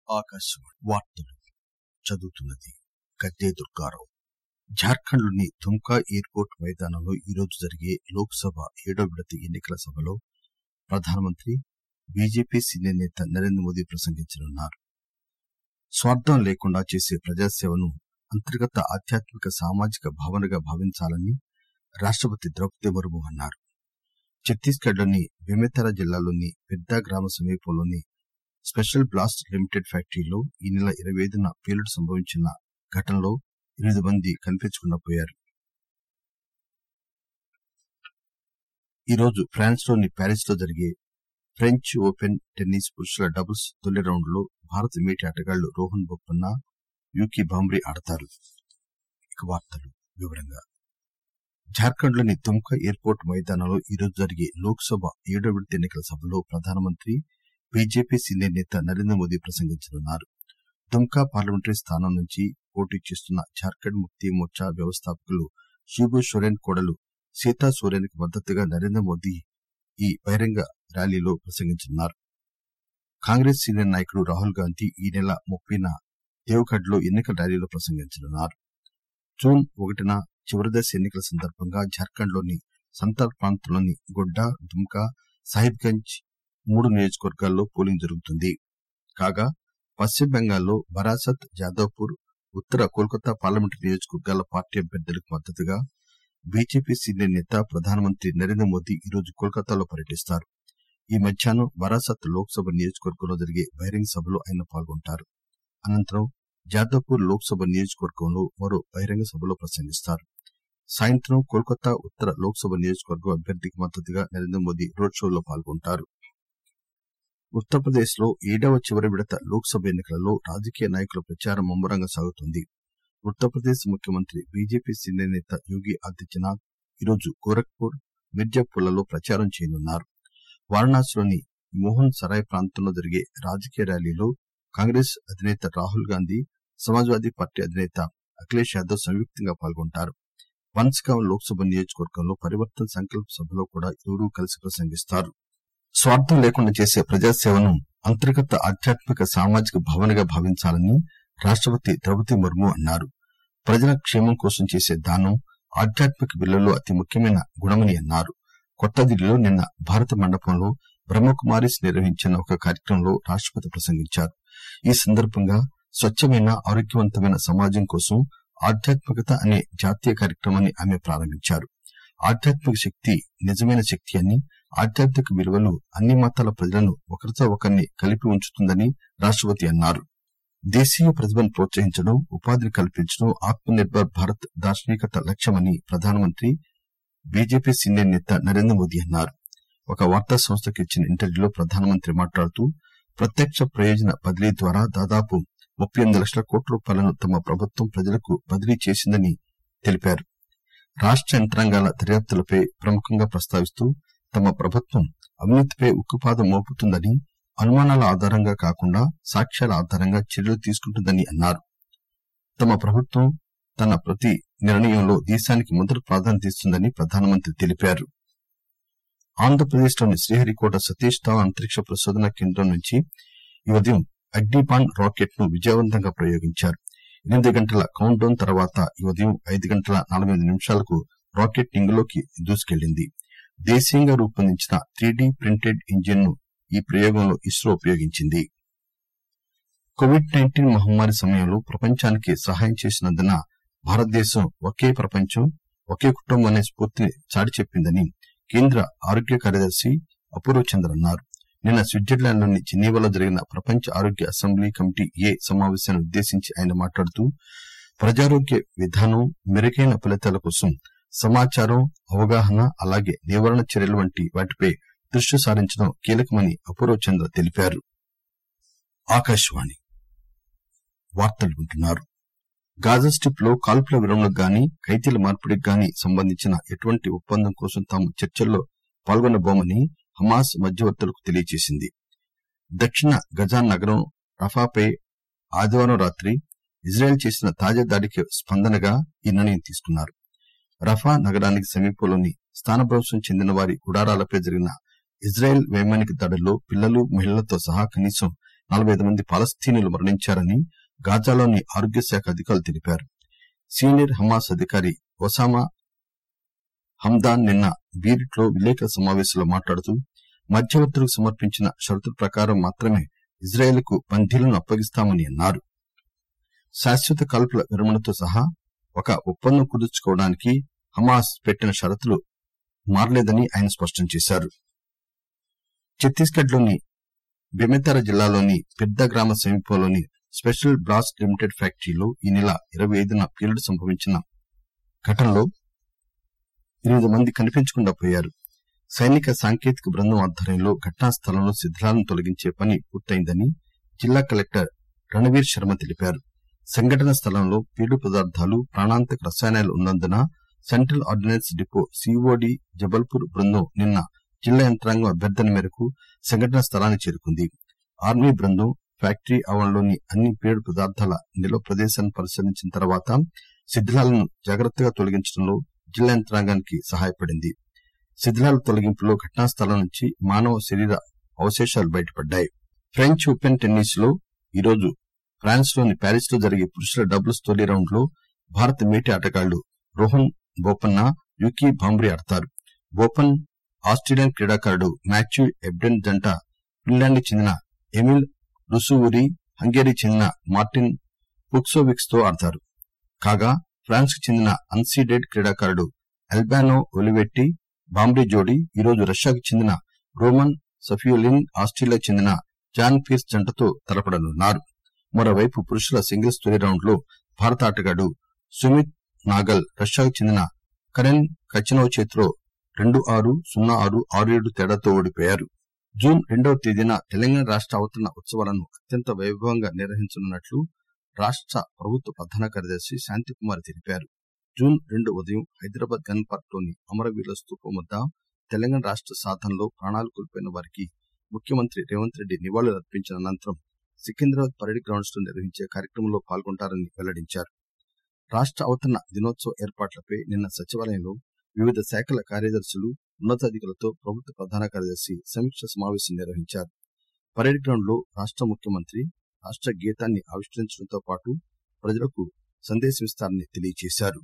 ఆకాశవాణి వార్తలు చదువుతున్నది గద్దే దుర్గారావు జార్ఖండ్ లోని దుమ్కా ఎయిర్పోర్ట్ మైదానంలో ఈరోజు జరిగే లోక్ సభ ఏడో విడత ఎన్నికల సభలో ప్రధానమంత్రి బీజేపీ సీనియర్ నేత నరేంద్ర మోదీ ప్రసంగించనున్నారు స్వార్థం లేకుండా చేసే ప్రజాసేవను అంతర్గత ఆధ్యాత్మిక సామాజిక భావనగా భావించాలని రాష్టపతి ద్రౌపది ముర్ము అన్నారు ఛత్తీస్గఢ్ లోని బెమెతర జిల్లాలోని పెద్దా గ్రామ సమీపంలోని స్పెషల్ బ్లాస్ట్ లిమిటెడ్ ఫ్యాక్టరీలో ఈ నెల ఇరవై ఐదున పేలుడు సంభవించిన ఘటనలో ఎనిమిది మంది కనిపించకుండా పోయారు ఈరోజు ఫ్రాన్స్ లోని ప్యారిస్ లో జరిగే ఫ్రెంచ్ ఓపెన్ టెన్నిస్ పురుషుల డబుల్స్ తొలి రౌండ్ లో భారత మేటి ఆటగాళ్లు రోహన్ బొప్పన్న యూకీ భాంబ్రీ ఆడతారు ఇక వార్తలు వివరంగా జార్ఖండ్ లోని దుమ్కా ఎయిర్పోర్ట్ మైదానంలో ఈరోజు జరిగే లోక్ సభ ఏడో విడత ఎన్నికల సభలో ప్రధానమంత్రి బీజేపీ సీనియర్ నేత నరేంద్ర మోదీ ప్రసంగించనున్నారు దుమ్కా పార్లమెంటరీ స్థానం నుంచి పోటీ చేస్తున్న జార్ఖండ్ ముక్తి మోర్చా వ్యవస్థాపకులు షిబు సోరెన్ కోడలు సీతా సోరెన్ కి మద్దతుగా నరేంద్ర మోదీ ఈ బహిరంగ ర్యాలీలో ప్రసంగించనున్నారు కాంగ్రెస్ సీనియర్ నాయకుడు రాహుల్ గాంధీ ఈ నెల ముప్పైన దేవగఢ్ లో ఎన్నికల ర్యాలీలో ప్రసంగించనున్నారు జూన్ ఒకటిన చివరి దశ ఎన్నికల సందర్భంగా జార్ఖండ్ లోని సంతాల్ ప్రాంతంలోని గొడ్డా దుమ్కా సాహిబ్గంజ్ మూడు నియోజకవర్గాల్లో పోలింగ్ జరుగుతుంది కాగా పశ్చిమ బెంగాల్లో బరాసత్ జాదవ్పూర్ ఉత్తర కోల్కతా పార్లమెంటరీ నియోజకవర్గాల పార్టీ అభ్యర్థులకు మద్దతుగా బీజేపీ సీనియర్ నేత ప్రధానమంత్రి నరేంద్ర మోదీ ఈరోజు కోల్కతాలో పర్యటిస్తారు ఈ మధ్యాహ్నం బరాసత్ లోక్ సభ నియోజకవర్గంలో జరిగే బహిరంగ సభలో ఆయన పాల్గొంటారు అనంతరం జాదవ్పూర్ లోక్ సభ నియోజకవర్గంలో మరో బహిరంగ సభలో ప్రసంగిస్తారు సాయంత్రం కోల్కతా ఉత్తర లోక్ సభ నియోజకవర్గం అభ్యర్థికి మద్దతుగా నరేంద్ర మోదీ రోడ్ షోలో పాల్గొంటారు ఉత్తరప్రదేశ్ లో ఏడవ చివరి విడత లోక్ సభ ఎన్నికలలో రాజకీయ నాయకుల ప్రచారం ముమ్మరంగా సాగుతోంది ఉత్తరప్రదేశ్ ముఖ్యమంత్రి బీజేపీ సీనియర్ నేత యోగి ఆదిత్యనాథ్ ఈరోజు గోరఖ్పూర్ మిర్జాపూర్లలో ప్రచారం చేయనున్నారు వారణాసిలోని మోహన్ సరాయ్ ప్రాంతంలో జరిగే రాజకీయ ర్యాలీలో కాంగ్రెస్ అధినేత రాహుల్ గాంధీ సమాజ్వాదీ పార్టీ అధినేత అఖిలేష్ యాదవ్ సంయుక్తంగా పాల్గొంటారు బన్స్గావ్ లోక్ సభ నియోజకవర్గంలో పరివర్తన్ సంకల్ప సభలో కూడా ఇరువురూ కలిసి ప్రసంగిస్తారు స్వార్థం లేకుండా చేసే ప్రజాసేవను అంతర్గత ఆధ్యాత్మిక సామాజిక భావనగా భావించాలని రాష్టపతి ద్రౌపది ముర్ము అన్నారు ప్రజల క్షేమం కోసం చేసే దానం ఆధ్యాత్మిక విలువల్లో అతి ముఖ్యమైన గుణమని అన్నారు కొత్తదిల్లీలో నిన్న భారత మండపంలో బ్రహ్మకుమారిస్ నిర్వహించిన ఒక కార్యక్రమంలో రాష్టపతి ప్రసంగించారు ఈ సందర్భంగా స్వచ్చమైన ఆరోగ్యవంతమైన సమాజం కోసం ఆధ్యాత్మికత అనే జాతీయ కార్యక్రమాన్ని ఆమె ప్రారంభించారు ఆధ్యాత్మిక శక్తి నిజమైన శక్తి అని ఆధ్యాత్మిక విలువలు అన్ని మతాల ప్రజలను ఒకరితో ఒకరిని కలిపి ఉంచుతుందని రాష్టపతి అన్నారు దేశీయ ప్రతిభను ప్రోత్సహించడం ఉపాధిని కల్పించడం ఆత్మ నిర్భర్ భారత్ దార్శనికత లక్ష్యమని ప్రధానమంత్రి బీజేపీ సీనియర్ నేత నరేంద్ర మోదీ అన్నారు ఒక వార్తా సంస్థకు ఇచ్చిన ఇంటర్వ్యూలో ప్రధానమంత్రి మాట్లాడుతూ ప్రత్యక్ష ప్రయోజన బదిలీ ద్వారా దాదాపు ముప్పై ఎనిమిది లక్షల కోట్ల రూపాయలను తమ ప్రభుత్వం ప్రజలకు బదిలీ చేసిందని తెలిపారు రాష్ట యంత్రాంగాల దర్యాప్తులపై ప్రముఖంగా ప్రస్తావిస్తూ తమ ప్రభుత్వం అవినీతిపై ఉక్కుపాదం మోపుతుందని అనుమానాల ఆధారంగా కాకుండా సాక్ష్యాల ఆధారంగా చర్యలు తీసుకుంటుందని అన్నారు తమ ప్రభుత్వం తన ప్రతి నిర్ణయంలో దేశానికి మొదటి ప్రాధాన్యత ఇస్తుందని ప్రధానమంత్రి తెలిపారు ఆంధ్రప్రదేశ్ లోని శ్రీహరికోట సతీష్ ధావన్ అంతరిక్ష పరిశోధన కేంద్రం నుంచి ఈ ఉదయం అగ్నిబాండ్ రాకెట్ ను విజయవంతంగా ప్రయోగించారు ఎనిమిది గంటల కౌంట్ డౌన్ తర్వాత ఈ ఉదయం ఐదు గంటల నలభై నిమిషాలకు రాకెట్ ఇంగులోకి దూసుకెళ్లింది దేశీయంగా రూపొందించిన త్రీడీ ప్రింటెడ్ ఇంజిన్ ను ఈ ప్రయోగంలో ఇస్రో ఉపయోగించింది కోవిడ్ నైన్టీన్ మహమ్మారి సమయంలో ప్రపంచానికి సహాయం చేసినందున భారతదేశం ఒకే ప్రపంచం ఒకే కుటుంబం అనే స్ఫూర్తిని చాటి చెప్పిందని కేంద్ర ఆరోగ్య కార్యదర్శి అపూర్వ చంద్ర అన్నారు నిన్న స్విట్జర్లాండ్ లోని జెనీవాలో జరిగిన ప్రపంచ ఆరోగ్య అసెంబ్లీ కమిటీ ఏ సమావేశాన్ని ఉద్దేశించి ఆయన మాట్లాడుతూ ప్రజారోగ్య విధానం మెరుగైన ఫలితాల కోసం సమాచారం అవగాహన అలాగే నివారణ చర్యలు వంటి వాటిపై దృష్టి సారించడం కీలకమని అపూర్వ చంద్ర తెలిపారు ఆకాశవాణి వార్తలు వింటున్నారు గాజా స్ట్రిప్ లో కాల్పుల విరమణకు గాని ఖైదీల మార్పిడికి గాని సంబంధించిన ఎటువంటి ఒప్పందం కోసం తాము చర్చల్లో పాల్గొనబోమని హమాస్ మధ్యవర్తులకు తెలియజేసింది దక్షిణ గజాన్ నగరం రఫాపై ఆదివారం రాత్రి ఇజ్రాయెల్ చేసిన తాజా దాడికి స్పందనగా ఈ నిర్ణయం తీసుకున్నారు రఫా నగరానికి సమీపంలోని స్థానభ్రంశం చెందిన వారి గుడారాలపై జరిగిన ఇజ్రాయెల్ వైమానిక దాడుల్లో పిల్లలు మహిళలతో సహా కనీసం నలబై ఐదు మంది పాలస్తీనియన్లు మరణించారని గాజాలోని ఆరోగ్య శాఖ అధికారులు తెలిపారు సీనియర్ హమాస్ అధికారి ఒసామా హమ్దాన్ నిన్న బీరిట్ లో విలేకరుల సమావేశంలో మాట్లాడుతూ మధ్యవర్తులకు సమర్పించిన షరతుల ప్రకారం మాత్రమే ఇజ్రాయెల్ కు బందీలను అప్పగిస్తామని అన్నారు శాశ్వత కాల్పుల విరమణతో సహా ఒక ఒప్పందం కుదుర్చుకోవడానికి హమాస్ పెట్టిన షరతులు మారలేదని ఆయన స్పష్టం చేశారు ఛత్తీస్గఢ్ లోని బెమెతార జిల్లాలోని పెద్ద గ్రామ సమీపంలోని స్పెషల్ బ్లాస్ట్ లిమిటెడ్ ఫ్యాక్టరీలో ఈ నెల ఇరవై ఐదున పేలుడు సంభవించిన ఘటనలో ఎనిమిది మంది కనిపించకుండా పోయారు సైనిక సాంకేతిక బృందం ఆధ్వర్యంలో ఘటనా స్థలంలో శిథిలాలను తొలగించే పని పూర్తయిందని జిల్లా కలెక్టర్ రణవీర్ శర్మ తెలిపారు సంఘటన స్థలంలో పేలుడు పదార్థాలు ప్రాణాంతక రసాయనాలు ఉన్నందున central ordnance depot COD Jabalpur బృందం నిన్న జిల్లా యంత్రాంగం అభ్యర్థన మేరకు సంఘటనా స్థలానికి చేరుకుంది ఆర్మీ బృందం ఫ్యాక్టరీ ఆవరణలోని అన్ని పేలుడు పదార్థాల నిల్వ ప్రదేశాన్ని పరిశీలించిన తర్వాత శిథిలాలను జాగ్రత్తగా తొలగించడంలో జిల్లా యంత్రాంగానికి సహాయపడింది శిథిలాల తొలగింపులో ఘటనా స్థలం నుంచి మానవ శరీర అవశేషాలు బయటపడ్డాయి ఫ్రెంచ్ ఓపెన్ టెన్నిస్ లో ఈరోజు ఫ్రాన్స్ లోని ప్యారిస్ లో జరిగే పురుషుల డబుల్స్ తొలి రౌండ్ లో భారత మేటి ఆటగాళ్లు రోహన్ బోపన్న యూకీ భాంబ్రీ ఆడతారు బోపన్ ఆస్ట్రేలియన్ క్రీడాకారుడు మాథ్యూ ఎబ్డెన్ జంట ఫిన్లాండ్ కి చెందిన ఎమిల్ రుసువురి హంగేరీ చెందిన మార్టిన్ పుక్సోవిక్స్ తో ఆడతారు కాగా ఫ్రాన్స్ కు చెందిన అన్సీడెడ్ క్రీడాకారుడు అల్బానో ఒలివెట్టి బాంబ్రీ జోడీ ఈరోజు రష్యాకు చెందిన రోమన్ సఫియోలిన్ ఆస్ట్రేలియాకు చెందిన జాన్ పీర్స్ జంటతో తలపడనున్నారు మరోవైపు పురుషుల సింగిల్స్ తొలి రౌండ్ లో భారత ఆటగాడు సుమిత్ నాగల్ రష్యాకు చెందిన కరెన్ కచినోవ్ చేతిలో రెండు ఆరు సున్నా ఆరు ఆరు ఏడు తేడాతో ఓడిపోయారు జూన్ రెండవ తేదీన తెలంగాణ రాష్ట అవతరణ ఉత్సవాలను అత్యంత వైభవంగా నిర్వహించనున్నట్లు రాష్ట ప్రభుత్వ ప్రధాన కార్యదర్శి శాంతికుమార్ తెలిపారు జూన్ రెండు ఉదయం హైదరాబాద్ గన్ పార్క్ లోని అమరవీరుల స్తూపం వద్ద తెలంగాణ రాష్ట సాధనలో ప్రాణాలు కోల్పోయిన వారికి ముఖ్యమంత్రి రేవంత్ రెడ్డి నివాళులు అర్పించిన అనంతరం సికింద్రాబాద్ పరేడ్ గ్రౌండ్స్ లో నిర్వహించే కార్యక్రమంలో పాల్గొంటారని వెల్లడించారు రాష్ట అవతరణ దినోత్సవ ఏర్పాట్లపై నిన్న సచివాలయంలో వివిధ శాఖల కార్యదర్శులు ఉన్నతాధికారులతో ప్రభుత్వ ప్రధాన కార్యదర్శి సమీక్ష సమావేశం నిర్వహించారు పరేడ్ గ్రౌండ్ లో రాష్ట ముఖ్యమంత్రి రాష్ట గీతాన్ని ఆవిష్కరించడంతో పాటు ప్రజలకు సందేశమిస్తారని తెలియజేశారు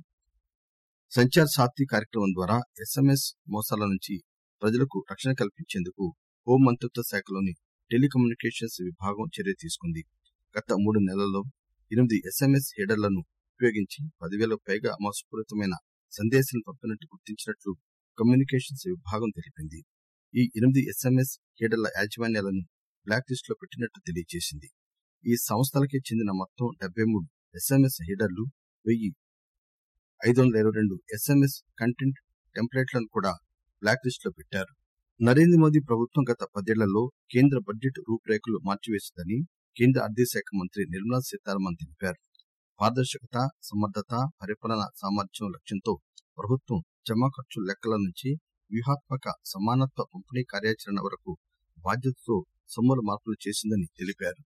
సంచార్ సాథీ కార్యక్రమం ద్వారా ఎస్ఎంఎస్ మోసాల నుంచి ప్రజలకు రక్షణ కల్పించేందుకు హోం మంత్రిత్వ శాఖలోని టెలికమ్యూనికేషన్స్ విభాగం చర్య తీసుకుంది గత మూడు నెలల్లో ఎనిమిది ఎస్ఎంఎస్ హెడర్లను ఉపయోగించి పదివేలకు పైగా మోసపూరితమైన సందేశాలను పంపినట్టు గుర్తించినట్లు కమ్యూనికేషన్స్ విభాగం తెలిపింది ఈ ఎనిమిది ఎస్ఎంఎస్ హెడర్ల యాజమాన్యాలను బ్లాక్ లిస్ట్ లో పెట్టినట్టు తెలియజేసింది ఈ సంస్థలకే చెందిన మొత్తం డెబ్బై మూడు ఎస్ఎంఎస్ హెడర్లు వెయ్యి ఐదు వందల ఇరవై రెండు ఎస్ఎంఎస్ కంటెంట్ టెంప్లెట్లను కూడా బ్లాక్ లిస్ట్ లో పెట్టారు నరేంద్ర మోదీ ప్రభుత్వం గత పదేళ్లలో కేంద్ర బడ్జెట్ రూపురేఖలు మార్చివేసిందని కేంద్ర ఆర్థిక శాఖ మంత్రి నిర్మలా సీతారామన్ తెలిపారు పారదర్శకత సమర్థత పరిపాలన సామర్థ్యం లక్ష్యంతో ప్రభుత్వం జమా ఖర్చుల లెక్కల నుంచి వ్యూహాత్మక సమానత్వ పంపిణీ కార్యాచరణ వరకు బాధ్యతతో సమూల మార్పులు చేసిందని తెలిపారు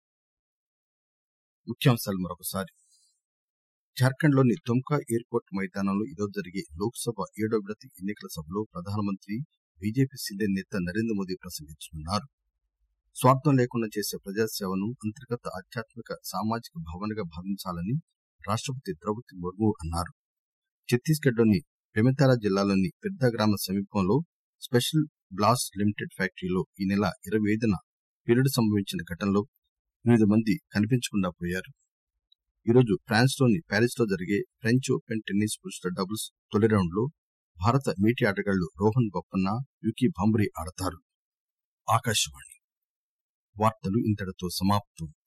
ముఖ్యాంశాలు మరొకసారి జార్ఖండ్ లోని దుమ్కా ఎయిర్పోర్ట్ మైదానంలో ఈరోజు జరిగే లోక్సభ ఏడో విడత ఎన్నికల సభలో ప్రధానమంత్రి బీజేపీ సీనియర్ నేత నరేంద్ర మోదీ ప్రసంగించనున్నారు స్వార్థం లేకుండా చేసే ప్రజాసేవను అంతర్గత ఆధ్యాత్మిక సామాజిక భావనగా భావించాలని రాష్టపతి ద్రౌపది ముర్ము అన్నారు ఛత్తీస్గఢ్ లోని బెమెతారా జిల్లాలోని పెద్ద గ్రామ సమీపంలో స్పెషల్ బ్లాస్ లిమిటెడ్ ఫ్యాక్టరీలో ఈ నెల ఇరవై ఐదున పేలుడు సంభవించిన ఘటనలో ఎనిమిది మంది కనిపించకుండా పోయారు ఈరోజు ఫ్రాన్స్ లోని ప్యారిస్ లో జరిగే ఫ్రెంచ్ ఓపెన్ టెన్నిస్ పురుషుల డబుల్స్ తొలి రౌండ్ లో భారత మీటి ఆటగాళ్లు రోహన్ బొప్పన్న యూకీ భాంబ్రీ ఆడతారు ఆకాశవాణి వార్తలు ఇంతటితో సమాప్తం